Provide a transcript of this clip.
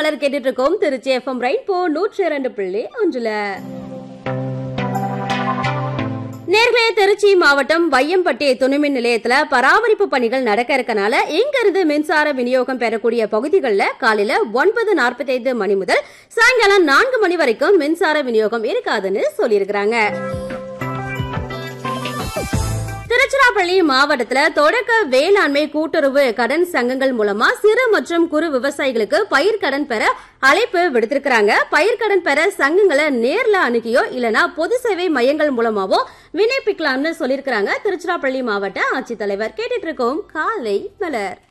மலர் கேட்டுட்டு இருக்கோம் Trichy FM right போ நூற்றி இரண்டு புள்ளி ஒன்றுல நேர்களே திருச்சி மாவட்டம் வையம்பட்டி துணைமின் நிலையத்துல பராமரிப்பு பணிகள் நடக்க இருக்கனால இங்கிருந்து மின்சார விநியோகம் பெறக்கூடிய பகுதிகளில் காலையில ஒன்பது நாற்பத்தைந்து மணி முதல் சாயங்காலம் நான்கு மணி வரைக்கும் மின்சார விநியோகம் இருக்காதுன்னு சொல்லியிருக்கிறாங்க திருச்சிராப்பள்ளி மாவட்டத்துல தொடக்க வேளாண்மை கூட்டுறவு கடன் சங்கங்கள் மூலமா சிறு மற்றும் குறு விவசாயிகளுக்கு பயிர்க்கடன் பெற அழைப்பு விடுத்திருக்கிறாங்க பயிர்க்கடன் பெற சங்கங்களை நேர்ல அணுகியோ இல்லனா பொது சேவை மையங்கள் மூலமாவோ விண்ணப்பிக்கலாம்னு சொல்லியிருக்கிறாங்க திருச்சிராப்பள்ளி மாவட்ட ஆட்சித்தலைவர் கேட்டுட்டு இருக்கோம் காலை மலர்